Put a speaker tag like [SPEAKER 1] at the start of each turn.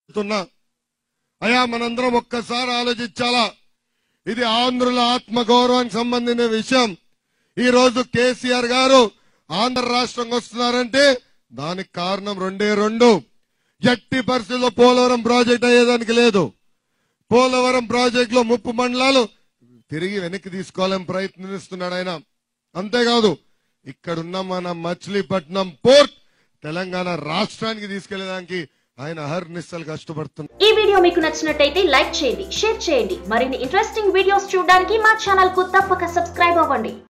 [SPEAKER 1] చెప్తున్నా అయా మనందరం ఒక్కసారి ఆలోచించాలా ఇది ఆంధ్రుల ఆత్మ గౌరవానికి సంబంధించిన విషయం ఈ రోజు కేసీఆర్ గారు ఆంధ్ర రాష్ట్రంకి వస్తున్నారంటే దానికి కారణం రెండే రెండు ఎట్టి పరిస్థితుల్లో పోలవరం ప్రాజెక్ట్ అయ్యేదానికి లేదు పోలవరం ప్రాజెక్ట్ లో ముప్పు మండలాలు తిరిగి వెనక్కి తీసుకోవాలని ప్రయత్నిస్తున్నాడు ఆయన అంతేకాదు ఇక్కడున్న మన మచిలీపట్నం పోర్ట్ తెలంగాణ రాష్ట్రానికి తీసుకెళ్లేదానికి ఆయన అహర్నిశలు కష్టపడుతున్నారు
[SPEAKER 2] ఈ వీడియో మీకు నచ్చినట్టయితే లైక్ చేయండి షేర్ చేయండి మరిన్ని ఇంట్రెస్టింగ్ వీడియోస్ చూడడానికి మా ఛానల్ కు తప్పక సబ్స్క్రైబ్ అవ్వండి